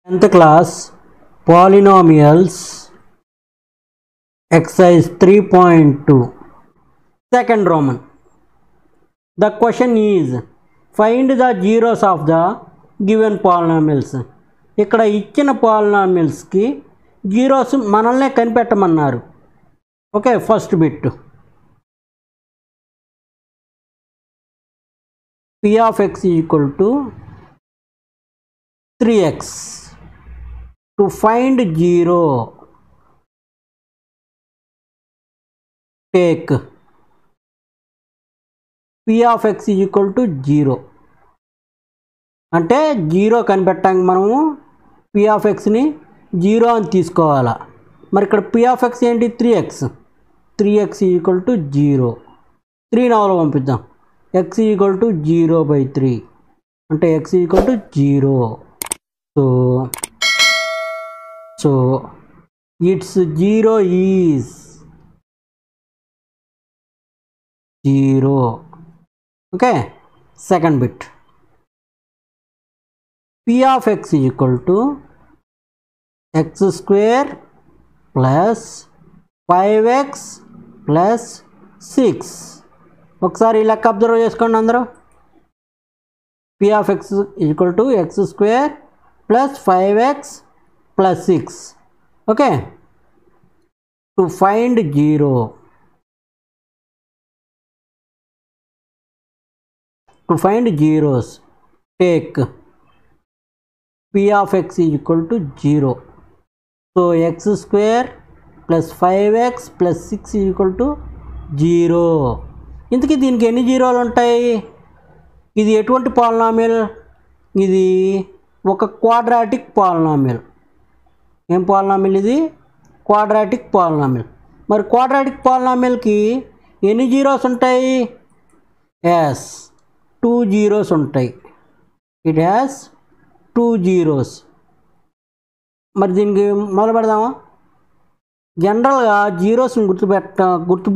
10th class polynomials exercise 3.2 second roman the question is find the zeros of the given polynomials ఇక్కడ ఇచ్చిన పాలినామిల్స్కి zeros మనల్నే కనిపెట్టమన్నారు okay first bit p of x equal to three x to find zero take p of x equal to zero అంటే zero కనిపెట్టాక మనము p of ఎక్స్ని zero అని తీసుకోవాలా మరి ఇక్కడ పి ఆఫ్ ఎక్స్ ఏంటి three x three x equal to zero three నవలో పంపిద్దాం x equal to zero by three అంటే x equal to zero so so it's zero is zero okay second bit p of x equal to x square plus five x plus six ఒకసారి ఈ లెక్క observe చేసుకోండి అందరూ p of x equal to x square plus five x plus six okay to find zero to find zeros take p of x equal to zero so x square plus five x plus six equal to zero ఇంతకీ దీనికి ఎన్ని జీరోలు ఉంటాయి ఇది ఎటువంటి polynomial ఇది ఒక quadratic polynomial ఏం polynomial ఇది క్వాడ్రాటిక్ పాలనామిల్ మరి క్వాడ్రాటిక్ పాలనామిల్కి ఎన్ని జీరోస్ ఉంటాయి ఎస్ టూ జీరోస్ ఉంటాయి ఇట్ హ్యాస్ టూ జీరోస్ మరి దీనికి మొదలు పెడదామా జనరల్గా జీరోస్ని గుర్తుపెట్ట గుర్తు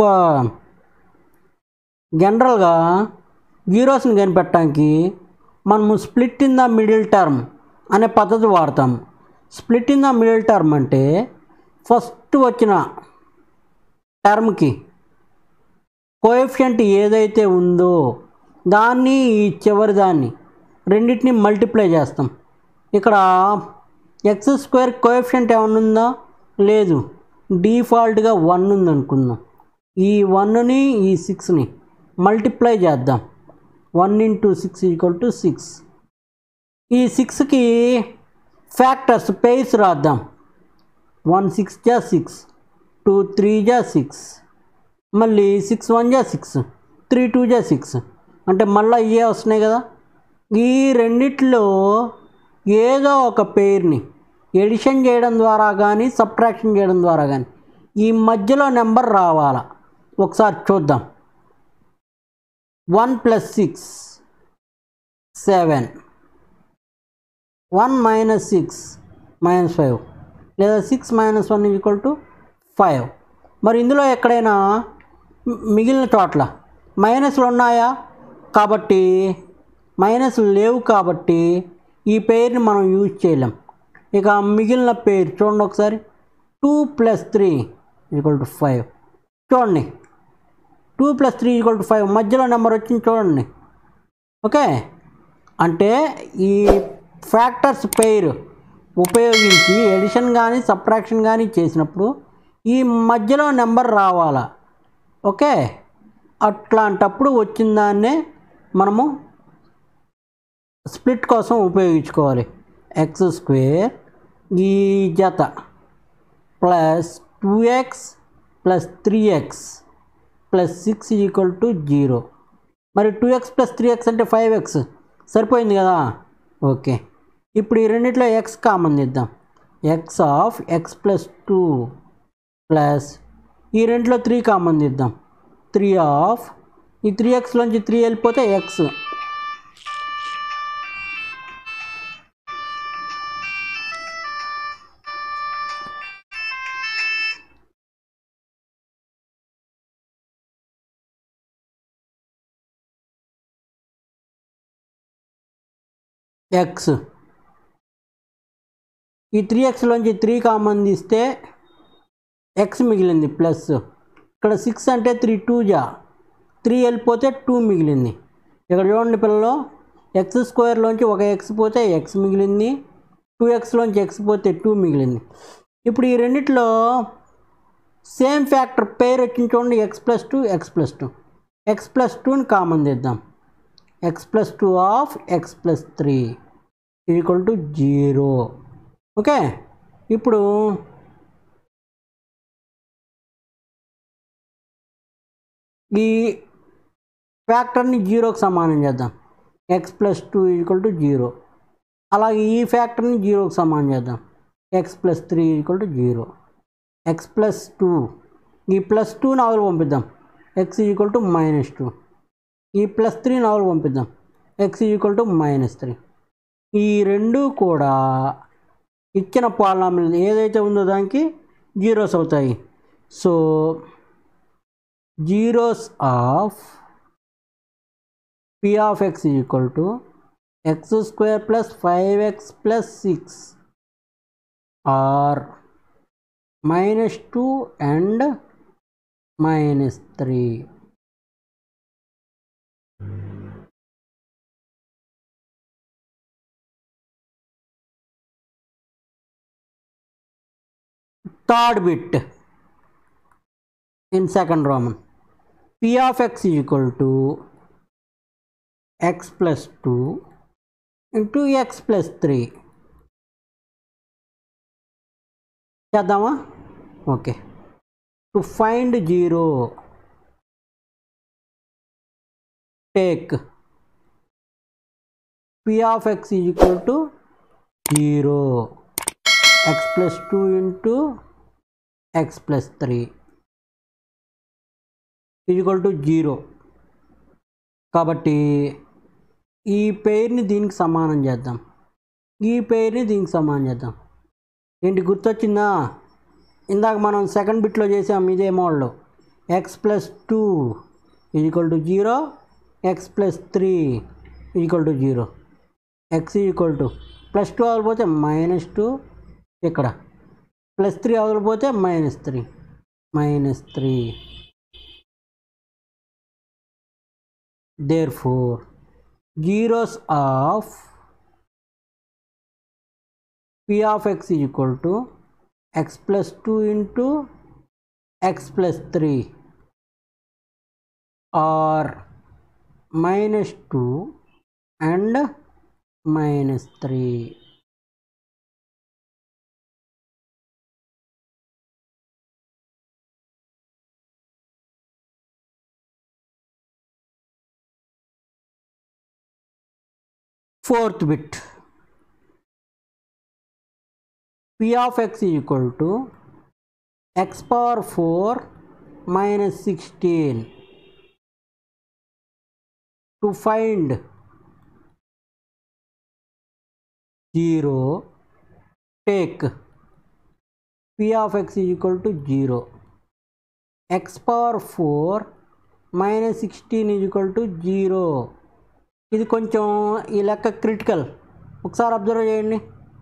జనరల్గా జీరోస్ని కనిపెట్టడానికి మనము split in the middle term అనే పద్ధతి వాడతాం split in the middle term అంటే ఫస్ట్ వచ్చిన టర్మ్కి కోఎఫిషియంట్ ఏదైతే ఉందో దాన్ని ఈ చివరి దాన్ని రెండింటిని మల్టిప్లై చేస్తాం ఇక్కడ ఎక్స్ స్క్వేర్ కోఎఫిషియంట్ ఏమైనా ఉందా లేదు డిఫాల్ట్గా వన్ ఉంది అనుకుందాం ఈ వన్ని ఈ సిక్స్ని మల్టిప్లై చేద్దాం one into six equal to six ఈ సిక్స్కి ఫ్యాక్టర్స్ పేర్స్ రాద్దాం వన్ సిక్స్ జా సిక్స్ టూ త్రీ జా సిక్స్ మళ్ళీ సిక్స్ వన్ జా సిక్స్ త్రీ టూ జా సిక్స్ అంటే మళ్ళీ ఇవే వస్తున్నాయి కదా ఈ రెండిట్లో ఏదో ఒక పేరుని ఎడిషన్ చేయడం ద్వారా కానీ సబ్ట్రాక్షన్ చేయడం ద్వారా కానీ ఈ మధ్యలో నెంబర్ రావాలా ఒకసారి చూద్దాం one plus six seven one minus six minus five లేదా six minus one equal to five మరి ఇందులో ఎక్కడైనా మిగిలిన చోట్ల మైనస్లు ఉన్నాయా కాబట్టి మైనస్ లేవు కాబట్టి ఈ పేరుని మనం యూజ్ చేయలేం ఇక మిగిలిన పేరు చూడండి ఒకసారి two plus three equal to five చూడండి two plus three equal to five మధ్యలో నెంబర్ వచ్చింది చూడండి ఓకే అంటే ఈ ఫ్యాక్టర్స్ పేరు ఉపయోగించి ఎడిషన్ కానీ సబ్ట్రాక్షన్ కానీ చేసినప్పుడు ఈ మధ్యలో నెంబర్ రావాలా ఓకే అట్లాంటప్పుడు వచ్చిన దాన్నే మనము స్ప్లిట్ కోసం ఉపయోగించుకోవాలి ఎక్స్ స్క్వేర్ ఈ జత plus two x plus three x plus six equal to zero మరి two x plus three x అంటే ఫైవ్ ఎక్స్ సరిపోయింది కదా ఓకే ఇప్పుడు ఈ రెండిట్లో ఎక్స్ కామన్ తీద్దాం x of x plus two plus ఈ రెంట్లో త్రీ కామన్ తీద్దాం త్రీ ఆఫ్ ఈ త్రీ ఎక్స్లోంచి త్రీ వెళ్ళిపోతే ఎక్స్ ఎక్స్ ఈ త్రీ ఎక్స్లోంచి త్రీ కామన్ తీస్తే ఎక్స్ మిగిలింది ప్లస్ ఇక్కడ సిక్స్ అంటే త్రీ టూ జా త్రీ వెళ్ళిపోతే టూ మిగిలింది ఇక్కడ చూడండి పిల్లలు ఎక్స్ స్క్వేర్లోంచి ఒక ఎక్స్ పోతే ఎక్స్ మిగిలింది టూ ఎక్స్లోంచి ఎక్స్ పోతే టూ మిగిలింది ఇప్పుడు ఈ రెండిట్లో సేమ్ ఫ్యాక్టర్ పేరు వచ్చింది చూడండి x plus two x plus two x plus టూని కామన్ తెద్దాం x plus two of x plus three equal to zero okay ఇప్పుడు ఈ ఫ్యాక్టర్ని జీరోకి సమానం చేద్దాం x plus two equal to zero అలాగే ఈ ఫ్యాక్టర్ని జీరోకి సమానం చేద్దాం x plus three equal to zero x plus two ఈ ప్లస్ టూ నావల్ పంపిద్దాం x equal to minus two ఈ ప్లస్ త్రీ నావల్ పంపిద్దాం x equal to minus three ఈ రెండు కూడా ఇచ్చిన పాలనామిల్ ఏదైతే ఉందో దానికి జీరోస్ అవుతాయి so zeros of p of x equal to x square plus five x plus six or minus two and minus three third bit in second Roman. P of x is equal to x plus 2 into x plus 3. చేద్దామా okay to find zero take p of x is equal to zero x plus two into x plus three equal to zero కాబట్టి ఈ పేరుని దీనికి సమానం చేద్దాం ఈ పేరుని దీనికి సమానం చేద్దాం ఏంటి గుర్తొచ్చిందా ఇందాక మనం సెకండ్ బిట్లో చేసాం ఇదే model x plus two equal to zero x plus three equal to zero x equal to plus two అవలిపోతే మైనస్ టూ ఇక్కడ ప్లస్ త్రీ అవలిపోతే minus three minus three therefore zeros of p of x is equal to x plus 2 into x plus 3 or minus 2 and minus 3 fourth bit p of x is equal to x power 4 minus 16 to find 0 take p of x is equal to 0 x power 4 minus sixteen is equal to zero ఇది కొంచెం ఈ లెక్క critical ఒకసారి observe చేయండి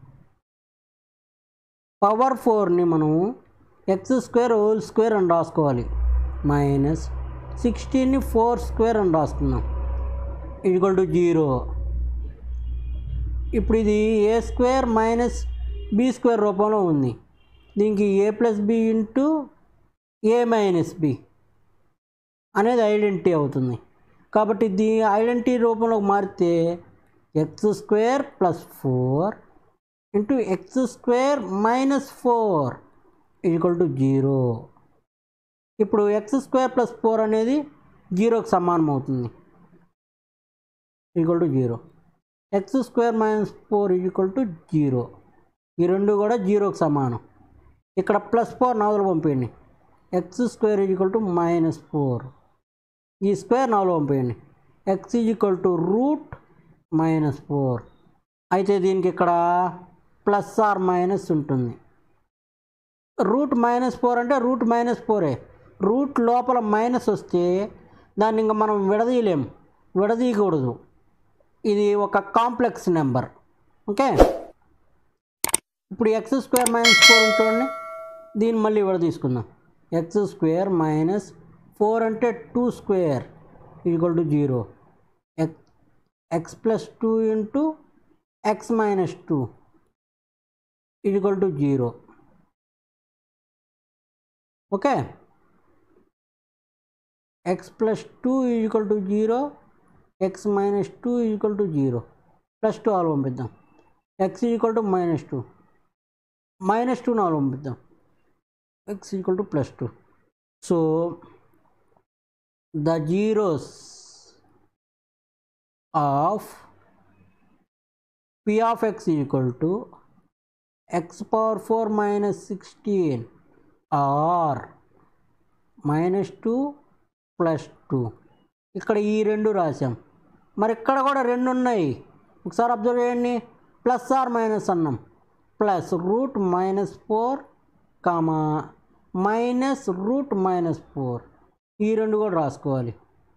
power ఫోర్ని మనం X square whole square అని రాసుకోవాలి minus సిక్స్టీన్ని four square అని రాసుకుందాం ఈక్వల్ టు జీరో ఇప్పుడు ఇది a square minus b square రూపంలో ఉంది దీనికి a plus b into a minus b అనేది ఐడెంటిటీ అవుతుంది కాబట్టి దీని ఐడెంటిటీ రూపంలోకి మారితే x square plus four into x square minus four equal to zero ఇప్పుడు ఎక్స్ స్క్వేర్ ప్లస్ ఫోర్ అనేది జీరోకి సమానం అవుతుంది equal to zero x square minus four equal to zero ఈ రెండు కూడా జీరోకి సమానం ఇక్కడ ప్లస్ ఫోర్ నవలు పంపించండి x square equal to minus four ఈ స్క్వేర్ నవలు పంపించండి x equal to root minus four అయితే దీనికి ఇక్కడ ప్లస్ ఆర్ మైనస్ ఉంటుంది రూట్ మైనస్ ఫోర్ అంటే రూట్ మైనస్ ఫోరే రూట్ లోపల మైనస్ వస్తే దాన్ని ఇంకా మనం విడదీయలేం విడదీయకూడదు ఇది ఒక కాంప్లెక్స్ నెంబర్ ఓకే ఇప్పుడు ఎక్స్ స్క్వేర్ మైనస్ ఫోర్ చూడండి దీన్ని మళ్ళీ ఇక్కడ తీసుకుందాం ఎక్స్ స్క్వేర్ మైనస్ ఫోర్ అంటే two square equal to zero x X plus two into x minus two equal to zero okay x plus two equal to zero x minus two equal to zero plus two ఆలు పంపిద్దాం x equal to minus two minus two నాలుగు పంపిద్దాం x equal to plus two so the zeros of p of x equal to x power four minus sixteen or minus two plus two ఇక్కడ ఈ రెండు రాసాం మరి ఇక్కడ కూడా రెండు ఉన్నాయి ఒకసారి అబ్జర్వ్ చేయండి ప్లస్ ఆర్ మైనస్ అన్నాం plus root minus four comma minus root minus four ఈ రెండు కూడా రాసుకోవాలి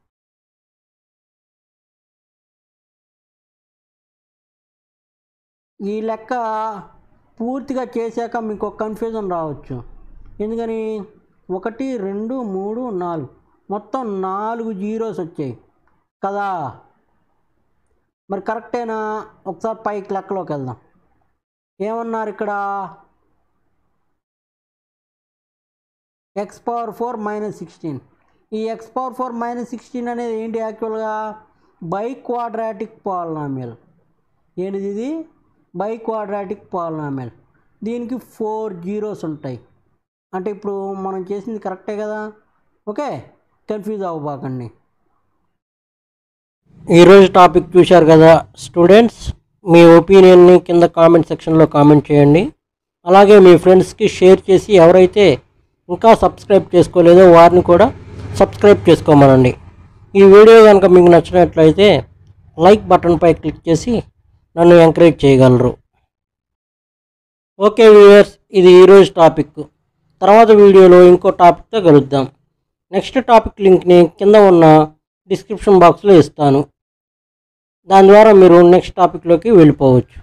ఈ లెక్క పూర్తిగా చేశాక మీకు ఒక కన్ఫ్యూజన్ రావచ్చు ఎందుకని ఒకటి రెండు మూడు నాలుగు మొత్తం నాలుగు జీరోస్ వచ్చాయి కదా మరి కరెక్టేనా ఒకసారి పైకి లెక్కలోకి వెళ్దాం ఏమన్నారు ఇక్కడ x power four minus sixteen ఈ x power four minus sixteen అనేది ఏంటి యాక్చువల్గా బై క్వాడ్రాటిక్ పాలనామియల్ ఏంటిది ఇది బై క్వాడ్రాటిక్ పాలనామియల్ దీనికి ఫోర్ జీరోస్ ఉంటాయి అంటే ఇప్పుడు మనం చేసింది కరెక్టే కదా ఓకే కన్ఫ్యూజ్ అవ్వబాకండి ఈరోజు టాపిక్ చూశారు కదా స్టూడెంట్స్ మీ ఒపీనియన్ని కింద కామెంట్ సెక్షన్లో కామెంట్ చేయండి అలాగే మీ ఫ్రెండ్స్కి షేర్ చేసి ఎవరైతే ఇంకా సబ్స్క్రైబ్ చేసుకోలేదో వారిని కూడా సబ్స్క్రైబ్ చేసుకోమనండి ఈ వీడియో కనుక మీకు నచ్చినట్లయితే లైక్ బటన్పై క్లిక్ చేసి నన్ను ఎంకరేజ్ చేయగలరు ఓకే వ్యూవర్స్ ఇది ఈరోజు టాపిక్ తర్వాత వీడియోలో ఇంకో టాపిక్తో కలుద్దాం నెక్స్ట్ టాపిక్ లింక్ని కింద ఉన్న డిస్క్రిప్షన్ బాక్స్లో ఇస్తాను దాని ద్వారా మీరు నెక్స్ట్ టాపిక్లోకి వెళ్ళిపోవచ్చు